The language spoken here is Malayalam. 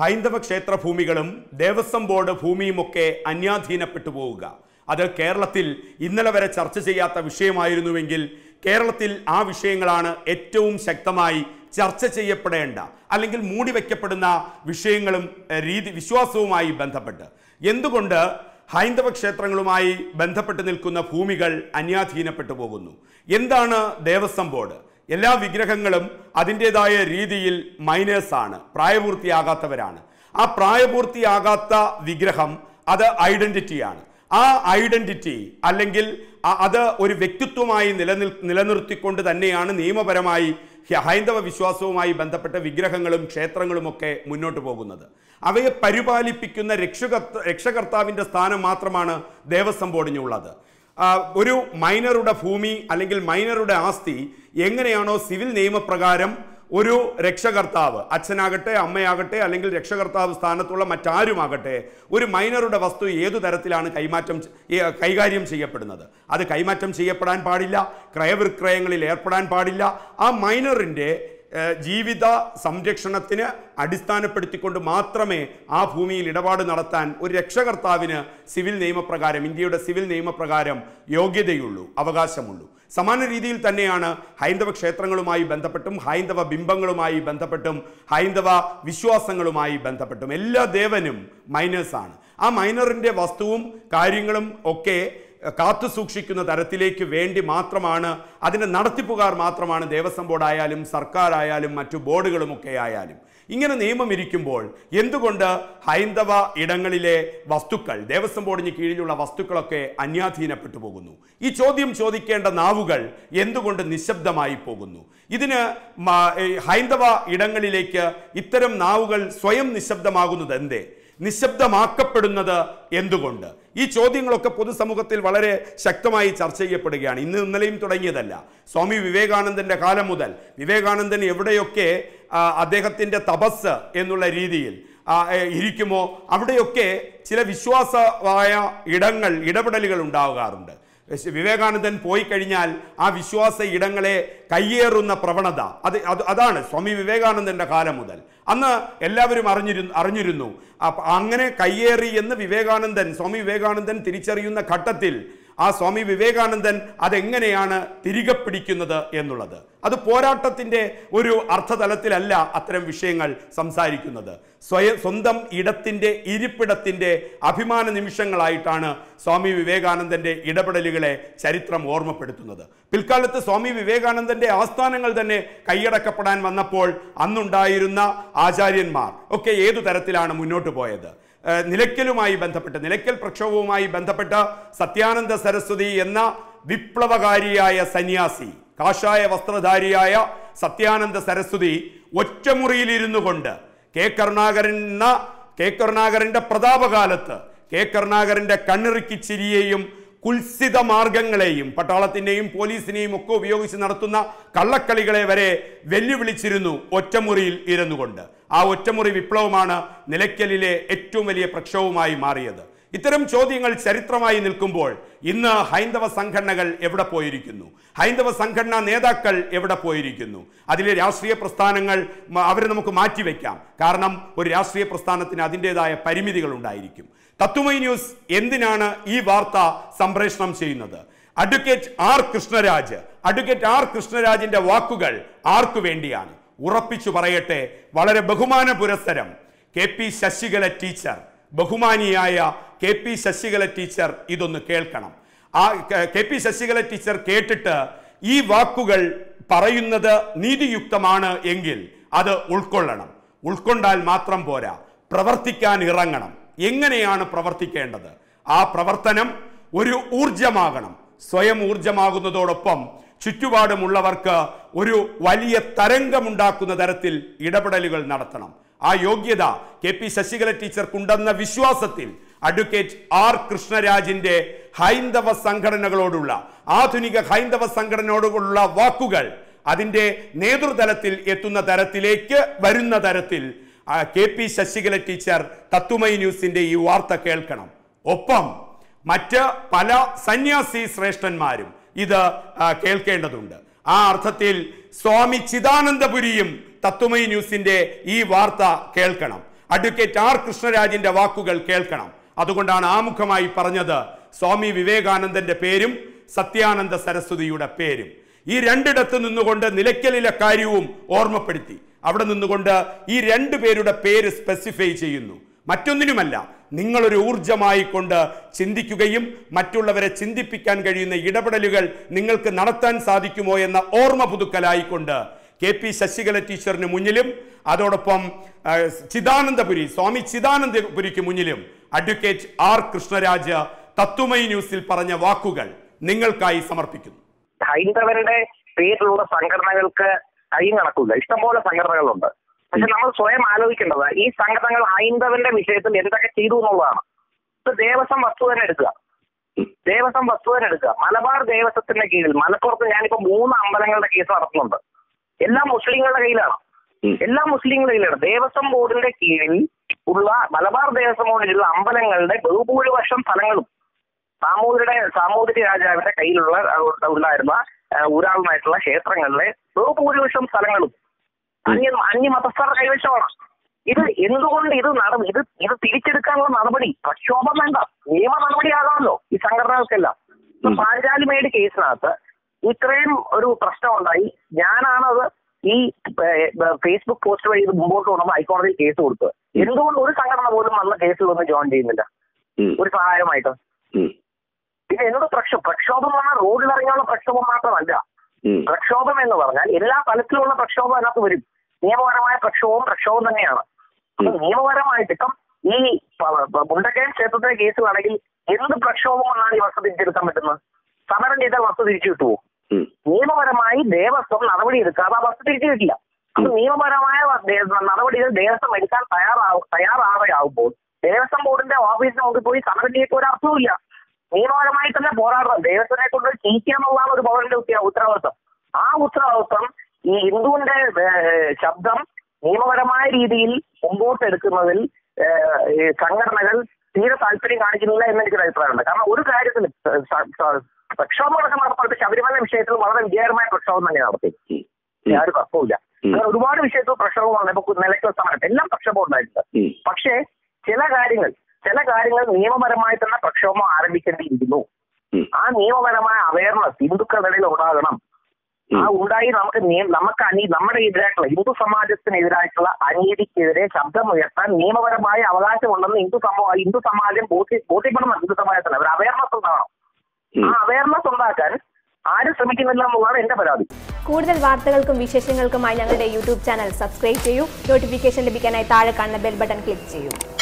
ഹൈന്ദവ ക്ഷേത്ര ഭൂമികളും ദേവസ്വം ബോർഡ് ഭൂമിയുമൊക്കെ അന്യാധീനപ്പെട്ടു പോവുക അത് കേരളത്തിൽ ഇന്നലെ വരെ ചർച്ച ചെയ്യാത്ത വിഷയമായിരുന്നുവെങ്കിൽ കേരളത്തിൽ ആ വിഷയങ്ങളാണ് ഏറ്റവും ശക്തമായി ചർച്ച ചെയ്യപ്പെടേണ്ട അല്ലെങ്കിൽ മൂടിവെക്കപ്പെടുന്ന വിഷയങ്ങളും എഹ്, രീതി വിശ്വാസവുമായി ബന്ധപ്പെട്ട് എന്തുകൊണ്ട് ഹൈന്ദവ ക്ഷേത്രങ്ങളുമായി ബന്ധപ്പെട്ട് നിൽക്കുന്ന ഭൂമികൾ അന്യാധീനപ്പെട്ടു പോകുന്നു എന്താണ് ദേവസ്വം ബോർഡ് എല്ലാ വിഗ്രഹങ്ങളും അതിൻ്റെതായ രീതിയിൽ മൈനേഴ്സ് ആണ് പ്രായപൂർത്തിയാകാത്തവരാണ് ആ പ്രായപൂർത്തിയാകാത്ത വിഗ്രഹം അത് ഐഡന്റിറ്റിയാണ് ആ ഐഡന്റിറ്റി അല്ലെങ്കിൽ അ- അത് ഒരു വ്യക്തിത്വമായി നിലനിൽ നിലനിർത്തിക്കൊണ്ട് തന്നെയാണ് നിയമപരമായി ഹ- ഹൈന്ദവ വിശ്വാസവുമായി ബന്ധപ്പെട്ട വിഗ്രഹങ്ങളും ക്ഷേത്രങ്ങളുമൊക്കെ മുന്നോട്ട് പോകുന്നത് അവയെ പരിപാലിപ്പിക്കുന്ന രക്ഷകർത്ത രക്ഷകർത്താവിൻ്റെ സ്ഥാനം മാത്രമാണ് ദേവസ്വം ബോർഡിനുള്ളത് ആ, ഒരു മൈനറുടെ ഭൂമി അല്ലെങ്കിൽ മൈനറുടെ ആസ്തി എങ്ങനെയാണോ സിവിൽ നിയമപ്രകാരം ഒരു രക്ഷകർത്താവ് അച്ഛനാകട്ടെ അമ്മയാകട്ടെ അല്ലെങ്കിൽ രക്ഷകർത്താവ് സ്ഥാനത്തുള്ള മറ്റാരുമാകട്ടെ ഒരു മൈനറുടെ വസ്തു ഏതു തരത്തിലാണ് കൈമാറ്റം ചെ- ഏ, കൈകാര്യം ചെയ്യപ്പെടുന്നത് അത് കൈമാറ്റം ചെയ്യപ്പെടാൻ പാടില്ല ക്രയവിക്രയങ്ങളിൽ ഏർപ്പെടാൻ പാടില്ല ആ മൈനറിൻ്റെ ഏഹ് ജീവിത സംരക്ഷണത്തിന് അടിസ്ഥാനപ്പെടുത്തിക്കൊണ്ട് മാത്രമേ ആ ഭൂമിയിൽ ഇടപാട് നടത്താൻ ഒരു രക്ഷകർത്താവിന് സിവിൽ നിയമപ്രകാരം ഇന്ത്യയുടെ സിവിൽ നിയമപ്രകാരം യോഗ്യതയുള്ളൂ അവകാശമുള്ളൂ സമാന രീതിയിൽ തന്നെയാണ് ഹൈന്ദവ ക്ഷേത്രങ്ങളുമായി ബന്ധപ്പെട്ടും ഹൈന്ദവ ബിംബങ്ങളുമായി ബന്ധപ്പെട്ടും ഹൈന്ദവ വിശ്വാസങ്ങളുമായി ബന്ധപ്പെട്ടും എല്ലാ ദേവനും മൈനേഴ്സാണ് ആ മൈനറിൻ്റെ വസ്തുവും കാര്യങ്ങളും ഒക്കെ കാത്തു സൂക്ഷിക്കുന്ന തരത്തിലേക്ക് വേണ്ടി മാത്രമാണ് അതിൻ്റെ നടത്തിപ്പുകാർ മാത്രമാണ് ദേവസ്വം ബോർഡായാലും സർക്കാരായാലും മറ്റു ബോർഡുകളുമൊക്കെ ആയാലും ഇങ്ങനെ നിയമം ഇരിക്കുമ്പോൾ എന്തുകൊണ്ട് ഹൈന്ദവ ഇടങ്ങളിലെ വസ്തുക്കൾ ദേവസ്വം ബോർഡിന് കീഴിലുള്ള വസ്തുക്കളൊക്കെ അന്യാധീനപ്പെട്ടു പോകുന്നു ഈ ചോദ്യം ചോദിക്കേണ്ട നാവുകൾ എന്തുകൊണ്ട് നിശബ്ദമായി പോകുന്നു ഇതിന് മ- ഈ ഹൈന്ദവ ഇടങ്ങളിലേക്ക് ഇത്തരം നാവുകൾ സ്വയം നിശബ്ദമാകുന്നത് എന്തേ നിശബ്ദമാക്കപ്പെടുന്നത് എന്തുകൊണ്ട് ഈ ചോദ്യങ്ങളൊക്കെ പൊതുസമൂഹത്തിൽ വളരെ ശക്തമായി ചർച്ച ചെയ്യപ്പെടുകയാണ് ഇന്ന് ഇന്നലെയും തുടങ്ങിയതല്ല സ്വാമി വിവേകാനന്ദന്റെ കാലം മുതൽ വിവേകാനന്ദൻ എവിടെയൊക്കെ ആ, അദ്ദേഹത്തിന്റെ തപസ് എന്നുള്ള രീതിയിൽ ആ, ഏ, ഇരിക്കുമോ അവിടെയൊക്കെ ചില വിശ്വാസമായ ഇടങ്ങൾ ഇടപെടലുകൾ ഉണ്ടാകാറുണ്ട് ശ- വിവേകാനന്ദൻ പോയി കഴിഞ്ഞാൽ ആ വിശ്വാസ ഇടങ്ങളെ കയ്യേറുന്ന പ്രവണത അത് അത് അതാണ് സ്വാമി വിവേകാനന്ദന്റെ കാലം മുതൽ അന്ന് എല്ലാവരും അറിഞ്ഞിരുന്നു അറിഞ്ഞിരുന്നു അപ്പ- അങ്ങനെ കയ്യേറി എന്ന് വിവേകാനന്ദൻ സ്വാമി വിവേകാനന്ദൻ തിരിച്ചറിയുന്ന ഘട്ടത്തിൽ ആ സ്വാമി വിവേകാനന്ദൻ അതെങ്ങനെയാണ് തിരികെ പിടിക്കുന്നത് എന്നുള്ളത് അത് പോരാട്ടത്തിൻ്റെ ഒരു അർത്ഥതലത്തിലല്ല അത്തരം വിഷയങ്ങൾ സംസാരിക്കുന്നത് സ്വയം സ്വന്തം ഇടത്തിൻ്റെ ഇരിപ്പിടത്തിൻ്റെ അഭിമാന നിമിഷങ്ങളായിട്ടാണ് സ്വാമി വിവേകാനന്ദന്റെ ഇടപെടലുകളെ ചരിത്രം ഓർമ്മപ്പെടുത്തുന്നത് പിൽക്കാലത്ത് സ്വാമി വിവേകാനന്ദന്റെ ആസ്ഥാനങ്ങൾ തന്നെ കൈയടക്കപ്പെടാൻ വന്നപ്പോൾ അന്നുണ്ടായിരുന്ന ആചാര്യന്മാർ ഒക്കെ ഏതു തരത്തിലാണ് മുന്നോട്ട് പോയത് ഏഹ് നിലയ്ക്കലുമായി ബന്ധപ്പെട്ട് നിലയ്ക്കൽ പ്രക്ഷോഭവുമായി ബന്ധപ്പെട്ട സത്യാനന്ദ സരസ്വതി എന്ന വിപ്ലവകാരിയായ സന്യാസി കാഷായ വസ്ത്രധാരിയായ സത്യാനന്ദ സരസ്വതി ഒറ്റമുറിയിലിരുന്നു കൊണ്ട് കെ കരുണാകരൻ എന്ന കെ കരുണാകരന്റെ പ്രതാപകാലത്ത് കെ കരുണാകരന്റെ കണ്ണിറുക്കി ചിരിയെയും കുൽസിത മാർഗങ്ങളെയും പട്ടാളത്തിന്റെയും പോലീസിനെയും ഒക്കെ ഉപയോഗിച്ച് നടത്തുന്ന കള്ളക്കളികളെ വരെ വെല്ലുവിളിച്ചിരുന്നു ഒറ്റമുറിയിൽ ഇരുന്നു കൊണ്ട് ആ ഒറ്റമുറി വിപ്ലവമാണ് നിലയ്ക്കലിലെ ഏറ്റവും വലിയ പ്രക്ഷോഭമായി മാറിയത് ഇത്തരം ചോദ്യങ്ങൾ ചരിത്രമായി നിൽക്കുമ്പോൾ ഇന്ന് ഹൈന്ദവ സംഘടനകൾ എവിടെ പോയിരിക്കുന്നു ഹൈന്ദവ സംഘടനാ നേതാക്കൾ എവിടെ പോയിരിക്കുന്നു അതിലെ രാഷ്ട്രീയ പ്രസ്ഥാനങ്ങൾ മ- അവരെ നമുക്ക് മാറ്റിവെക്കാം കാരണം ഒരു രാഷ്ട്രീയ പ്രസ്ഥാനത്തിന് അതിൻ്റെതായ പരിമിതികൾ ഉണ്ടായിരിക്കും തത്തുമൈ ന്യൂസ് എന്തിനാണ് ഈ വാർത്ത സംപ്രേഷണം ചെയ്യുന്നത് advocate R Krishnaraj advocate R കൃഷ്ണരാജിന്റെ വാക്കുകൾ ആർക്കു വേണ്ടിയാണ് ഉറപ്പിച്ചു പറയട്ടെ വളരെ ബഹുമാന പുരസ്സരം കെ പി ശശികല ടീച്ചർ ബഹുമാനിയായ കെ പി ശശികല ടീച്ചർ ഇതൊന്ന് കേൾക്കണം ആ ക- കെ പി ശശികല ടീച്ചർ കേട്ടിട്ട് ഈ വാക്കുകൾ പറയുന്നത് നീതിയുക്തമാണ് എങ്കിൽ അത് ഉൾക്കൊള്ളണം ഉൾക്കൊണ്ടാൽ മാത്രം പോരാ പ്രവർത്തിക്കാൻ ഇറങ്ങണം എങ്ങനെയാണ് പ്രവർത്തിക്കേണ്ടത് ആ പ്രവർത്തനം ഒരു ഊർജമാകണം സ്വയം ഊർജമാകുന്നതോടൊപ്പം ചുറ്റുപാടുമുള്ളവർക്ക് ഒരു വലിയ തരംഗമുണ്ടാക്കുന്ന തരത്തിൽ ഇടപെടലുകൾ നടത്തണം ആ യോഗ്യത കെ പി ശശികല ടീച്ചർക്കുണ്ടെന്ന വിശ്വാസത്തിൽ അഡ്വക്കേറ്റ് ആർ കൃഷ്ണരാജിന്റെ ഹൈന്ദവ സംഘടനകളോടുള്ള ആധുനിക ഹൈന്ദവ സംഘടനയോടുള്ള വാക്കുകൾ അതിന്റെ നേതൃതലത്തിൽ എത്തുന്ന തരത്തിലേക്ക് വരുന്ന തരത്തിൽ ആ, കെ പി ശശികല ടീച്ചർ തത്തുമൈ ന്യൂസിന്റെ ഈ വാർത്ത കേൾക്കണം ഒപ്പം മറ്റ് പല സന്യാസി ശ്രേഷ്ഠന്മാരും ഇത് ആ, കേൾക്കേണ്ടതുണ്ട് ആ അർത്ഥത്തിൽ സ്വാമി ചിദാനന്ദപുരിയും തത്വമയി ന്യൂസിന്റെ ഈ വാർത്ത കേൾക്കണം അഡ്വക്കേറ്റ് ആർ കൃഷ്ണരാജിന്റെ വാക്കുകൾ കേൾക്കണം അതുകൊണ്ടാണ് ആമുഖമായി പറഞ്ഞത് സ്വാമി വിവേകാനന്ദന്റെ പേരും സത്യാനന്ദ സരസ്വതിയുടെ പേരും ഈ രണ്ടിടത്ത് നിന്നുകൊണ്ട് നിലയ്ക്കലിലെ കാര്യവും ഓർമ്മപ്പെടുത്തി അവിടെ നിന്നുകൊണ്ട് ഈ രണ്ടു പേരുടെ പേര് സ്പെസിഫൈ ചെയ്യുന്നു മറ്റൊന്നിനുമല്ല നിങ്ങളൊരു ഊർജമായി കൊണ്ട് ചിന്തിക്കുകയും മറ്റുള്ളവരെ ചിന്തിപ്പിക്കാൻ കഴിയുന്ന ഇടപെടലുകൾ നിങ്ങൾക്ക് നടത്താൻ സാധിക്കുമോ എന്ന ഓർമ്മ പുതുക്കലായിക്കൊണ്ട് കെ പി ശശികല ടീച്ചറിന് മുന്നിലും അതോടൊപ്പം ആ, ചിദാനന്ദപുരി സ്വാമി ചിദാനന്ദപുരിക്ക് മുന്നിലും അഡ്വക്കേറ്റ് ആർ കൃഷ്ണരാജ് തത്വമൈ ന്യൂസിൽ പറഞ്ഞ വാക്കുകൾ നിങ്ങൾക്കായി സമർപ്പിക്കുന്നു ഹൈന്ദവരുടെ പേരിലുള്ള സംഘടനകൾക്ക് കൈയും കണക്കില്ല ഇഷ്ടംപോലെ സംഘടനകളുണ്ട് പക്ഷെ നമ്മൾ സ്വയം ആലോചിക്കേണ്ടത് ഈ സംഘടനകൾ ഹൈന്ദവന്റെ വിഷയത്തിൽ എന്തൊക്കെ ചെയ്തു എന്നുള്ളതാണ് ഇപ്പൊ ദേവസ്വം വസ്തു തന്നെ എടുക്കുക ദേവസ്വം വസ്തു തന്നെ എടുക്കുക മലബാർ ദേവസ്വത്തിന്റെ കീഴിൽ മലപ്പുറത്ത് ഞാനിപ്പോ മൂന്ന് അമ്പലങ്ങളുടെ കേസ് നടത്തുന്നുണ്ട് എല്ലാം മുസ്ലിങ്ങളുടെ കയ്യിലാണ് എല്ലാ മുസ്ലിങ്ങളുടെ കയ്യിലാണ് ദേവസ്വം ബോർഡിന്റെ കീഴിൽ ഉള്ള മലബാർ ദേവസ്വം ബോർഡിലുള്ള അമ്പലങ്ങളുടെ ബഹുഭൂരിപക്ഷം സ്ഥലങ്ങളും സാമൂതിരിയുടെ സാമൂതിരി രാജാവിന്റെ കയ്യിലുള്ള അഹ് ഉണ്ടായിരുന്ന അഹ് ഊരാളുമായിട്ടുള്ള ക്ഷേത്രങ്ങളിലെ ബഹുഭൂരിപക്ഷം സ്ഥലങ്ങളും അന്യ അന്യമതസ്ഥരുടെ കൈവശമാണ് ഇത് എന്തുകൊണ്ട് ഇത് നട ഇത് ഇത് തിരിച്ചെടുക്കാനുള്ള നടപടി പ്രക്ഷോഭം വേണ്ട നിയമ നടപടിയാകാമല്ലോ ഈ സംഘടനകൾക്കെല്ലാം ഇപ്പൊ പാഞ്ചാലിമേട് കേസിനകത്ത് ഇത്രയും ഒരു പ്രശ്നം ഉണ്ടായി ഞാനാണത് ഈ ഏഹ്, ഫേസ്ബുക്ക് പോസ്റ്റ് വഴി ഇത് മുമ്പോട്ട് കൊണ്ടുവന്ന് ഹൈക്കോടതിയിൽ കേസ് കൊടുത്തത് എന്തുകൊണ്ട് ഒരു സംഘടന പോലും വന്ന കേസിൽ ഒന്നും ജോയിൻ ചെയ്യുന്നില്ല ഒരു സഹായമായിട്ട് പിന്നെ എന്നോട് പ്രക്ഷോ പ്രക്ഷോഭം എന്ന് പറഞ്ഞാൽ റോഡിൽ ഇറങ്ങിയുള്ള പ്രക്ഷോഭം മാത്രമല്ല പ്രക്ഷോഭം എന്ന് പറഞ്ഞാൽ എല്ലാ തലത്തിലുള്ള പ്രക്ഷോഭം അതിനകത്ത് വരും നിയമപരമായ പ്രക്ഷോഭം പ്രക്ഷോഭം തന്നെയാണ് അപ്പൊ നിയമപരമായിട്ട് ഇപ്പം ഈ പ- പ- മുണ്ടക്കയം ക്ഷേത്രത്തിലെ കേസിലാണെങ്കിൽ എന്ത് പ്രക്ഷോഭം കൊണ്ടാണ് ഈ വസ്തു തിരിച്ചെടുക്കാൻ പറ്റുന്നത് സമരം ചെയ്താൽ വസ്തു തിരിച്ചു കിട്ടുമോ നിയമപരമായി ദേവസ്വം നടപടി എടുക്കാതെ ആ വസ്തു തിരിച്ചു കിട്ടില്ല അപ്പൊ നിയമപരമായ വ- ദേ- നടപടികൾ ദേവസ്വം എടുക്കാൻ തയ്യാറാവും തയ്യാറാവുമ്പോൾ ദേവസ്വം ബോർഡിന്റെ ഓഫീസിന് മുമ്പിൽ പോയി സമരം ചെയ്തിട്ട് ഒരു അർത്ഥവുമില്ല നിയമപരമായി തന്നെ പോരാടണം ദേവസ്വത്തെ കൊണ്ട് ചെയ്യിക്കുക എന്നുള്ളതാണ് ഒരു പൗരന്റെ ഉത്ത- ഉത്തരവാദിത്വം ആ ഉത്തരവാദിത്വം ഈ ഹിന്ദുവിന്റെ ഏഹ്, ശബ്ദം നിയമപരമായ രീതിയിൽ മുമ്പോട്ട് എടുക്കുന്നതിൽ ഏഹ്, ഈ സംഘടനകൾ തീരെ താല്പര്യം കാണിക്കുന്നില്ല എന്ന് എനിക്കൊരു അഭിപ്രായമുണ്ട് കാരണം ഒരു കാര്യത്തിൽ സ- സ- സ- പ്രക്ഷോഭങ്ങളൊക്കെ നടത്തിയിട്ട് ശബരിമല വിഷയത്തിൽ വളരെ വിജയകരമായ പ്രക്ഷോഭം തന്നെ നടത്തി യാതൊരു തർക്കവുമില്ല അങ്ങനെ ഒരുപാട് വിഷയത്തിൽ പ്രക്ഷോഭമാണ് ഇപ്പൊ നിലയ്ക്കൽ സമയത്ത് എല്ലാം പ്രക്ഷോഭം ഉണ്ടായിട്ടുണ്ട് പക്ഷേ ചില കാര്യങ്ങൾ ചില കാര്യങ്ങൾ നിയമപരമായി തന്നെ പ്രക്ഷോഭം ആരംഭിക്കേണ്ടിയിരിക്കുന്നു ആ നിയമപരമായ അവയർനെസ് ഹിന്ദുക്കളുടെ ഇടയിൽ ഉണ്ടാകണം ആ ഉണ്ടായി നമുക്ക് നിയ- നമുക്ക് അനീ നമ്മുടെ എതിരായിട്ടുള്ള ഹിന്ദു സമാജത്തിനെതിരായിട്ടുള്ള അനീതിക്കെതിരെ ശബ്ദമുയർത്താൻ നിയമപരമായ അവകാശമുണ്ടെന്ന് ഹിന്ദു സമൂഹം ഹിന്ദു സമാജം ബോധ്യ ബോധ്യപ്പെടണം ഹിന്ദു സമാജത്തിന് ഒരു അവയർനെസ് ഉണ്ടാവണം ആ അവയർനെസ് ഉണ്ടാക്കാൻ ആരും ശ്രമിക്കുന്നില്ല എന്നുള്ളതാണ് എന്റെ പരാതി കൂടുതൽ വാർത്തകൾക്കും വിശേഷങ്ങൾക്കുമായി ഞങ്ങളുടെ യൂട്യൂബ് ചാനൽ സബ്സ്ക്രൈബ് ചെയ്യൂ നോട്ടിഫിക്കേഷൻ ലഭിക്കാനായി താഴെ കാണുന്ന ബെൽ ബട്ടൺ ക്ലിക്ക് ചെയ്യൂ